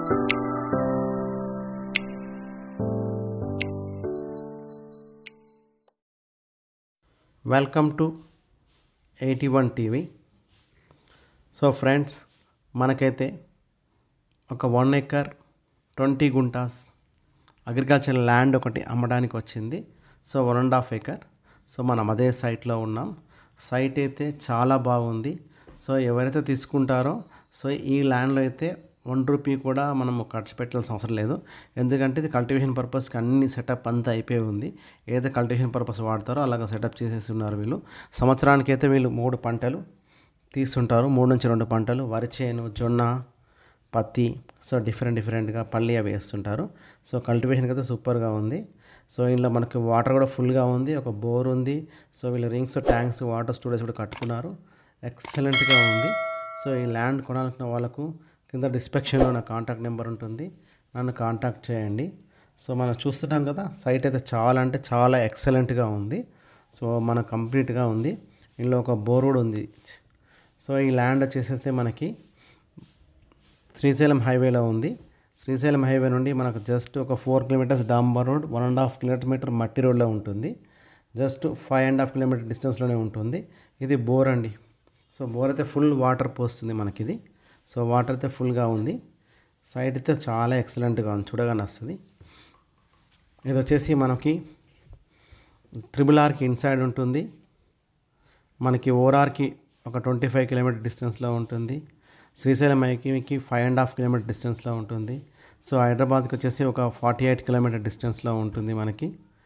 welcome to eighty one TV so friends మనకైతే ఒక one acre twenty గుంటాస్ agriculture land ఒకటి అమ్మడానికి వచ్చింది so one and half acre so మనం అదే సైట్లో ఉన్నాం సైట్ అయితే చాలా బాగుంది సో ఎవరైతే తీసుకుంటారో సో ఈ ల్యాండ్లో అయితే వన్ రూపీ కూడా మనము ఖర్చు పెట్టాల్సిన అవసరం లేదు ఎందుకంటే ఇది కల్టివేషన్ పర్పస్కి అన్ని సెటప్ అంతా అయిపోయి ఉంది ఏదైతే కల్టివేషన్ పర్పస్ వాడతారో అలాగ సెటప్ చేసేసి ఉన్నారు వీళ్ళు సంవత్సరానికి అయితే వీళ్ళు మూడు పంటలు తీస్తుంటారు మూడు నుంచి రెండు పంటలు వరి చేను జొన్న పత్తి సో డిఫరెంట్ డిఫరెంట్గా పల్లి అవి వేస్తుంటారు సో కల్టివేషన్కి అయితే సూపర్గా ఉంది సో ఇందులో మనకి వాటర్ కూడా ఫుల్గా ఉంది ఒక బోర్ ఉంది సో వీళ్ళు రింగ్స్ ట్యాంక్స్ వాటర్ స్టోరేజ్ కూడా కట్టుకున్నారు ఎక్సలెంట్గా ఉంది సో ఈ ల్యాండ్ కొనాలనుకున్న వాళ్ళకు కింద డిస్క్రిప్షన్లో నా కాంటాక్ట్ నెంబర్ ఉంటుంది నన్ను కాంటాక్ట్ చేయండి సో మనం చూస్తున్నాం కదా సైట్ అయితే చాలా అంటే చాలా ఎక్సలెంట్గా ఉంది సో మన కంప్లీట్గా ఉంది ఇందులో ఒక బోర్ కూడా ఉంది సో ఈ ల్యాండ్ వచ్చేసేస్తే మనకి శ్రీశైలం హైవేలో ఉంది శ్రీశైలం హైవే నుండి మనకు జస్ట్ ఒక ఫోర్ కిలోమీటర్స్ డాంబర్ road one and half kilometer మట్టి రోడ్లో ఉంటుంది just five and half kilometer డిస్టెన్స్లోనే ఉంటుంది ఇది బోర్ అండి సో బోర్ అయితే ఫుల్ వాటర్ పోస్తుంది మనకి ఇది సో వాటర్ అయితే ఫుల్గా ఉంది సైడ్ అయితే చాలా ఎక్సలెంట్గా ఉంది చూడగానే వస్తుంది ఇది వచ్చేసి మనకి త్రిబుల్ ఆర్కి ఇన్సైడ్ ఉంటుంది మనకి ఓఆర్కి ఒక ట్వంటీ ఫైవ్ కిలోమీటర్ డిస్టెన్స్లో ఉంటుంది శ్రీశైలం ఐకి ఫైవ్ అండ్ హాఫ్ కిలోమీటర్ డిస్టెన్స్లో ఉంటుంది సో హైదరాబాద్కి వచ్చేసి ఒక ఫార్టీ ఎయిట్ కిలోమీటర్ డిస్టెన్స్లో ఉంటుంది మనకి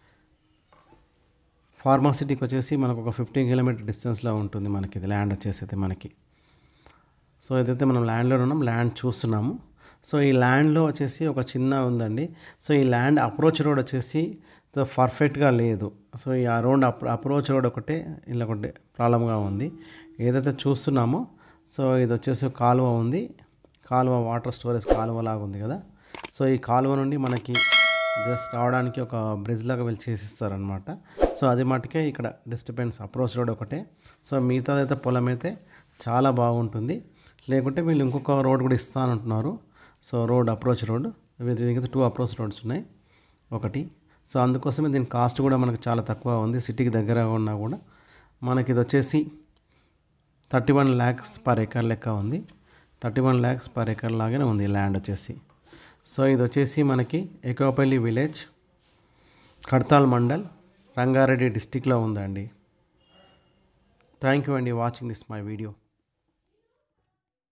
ఫార్మాసిటీకి వచ్చేసి మనకు ఒక ఫిఫ్టీన్ కిలోమీటర్ డిస్టెన్స్లో ఉంటుంది మనకి ఇది ల్యాండ్ వచ్చేసి అయితే మనకి సో ఏదైతే మనం ల్యాండ్లో ఉన్నాం ల్యాండ్ చూస్తున్నాము సో ఈ ల్యాండ్లో వచ్చేసి ఒక చిన్న ఉందండి సో ఈ ల్యాండ్ అప్రోచ్ రోడ్ వచ్చేసి పర్ఫెక్ట్గా లేదు సో ఈ ఆ రోడ్ అప్రోచ్ రోడ్ ఒకటే ఇలా ఒకటి ప్రాబ్లంగా ఉంది ఏదైతే చూస్తున్నామో సో ఇది వచ్చేసి కాలువ ఉంది కాలువ వాటర్ స్టోరేజ్ కాలువ లాగా ఉంది కదా సో ఈ కాలువ నుండి మనకి జస్ట్ రావడానికి ఒక బ్రిడ్జ్ లాగా వెళ్ళి చేసిస్తారనమాట సో అది మటుకే ఇక్కడ డిస్టర్బెన్స్ అప్రోచ్ రోడ్ ఒకటే సో మిగతాదైతే పొలం అయితే చాలా బాగుంటుంది లేకుంటే వీళ్ళు ఇంకొక రోడ్ కూడా ఇస్తానంటున్నారు సో రోడ్ అప్రోచ్ రోడ్ దీనికి టూ అప్రోచ్ రోడ్స్ ఉన్నాయి ఒకటి సో అందుకోసమే దీని కాస్ట్ కూడా మనకు చాలా తక్కువ ఉంది సిటీకి దగ్గర ఉన్నా కూడా మనకి ఇది వచ్చేసి thirty one lakhs per acre లెక్క ఉంది thirty one lakhs per acre లాగానే ఉంది ల్యాండ్ వచ్చేసి సో ఇది వచ్చేసి మనకి ఎకోపల్లి విలేజ్ కడతాల్ మండల్ రంగారెడ్డి డిస్టిక్లో ఉందండి థ్యాంక్ యూ అండి వాచింగ్ దిస్ మై వీడియో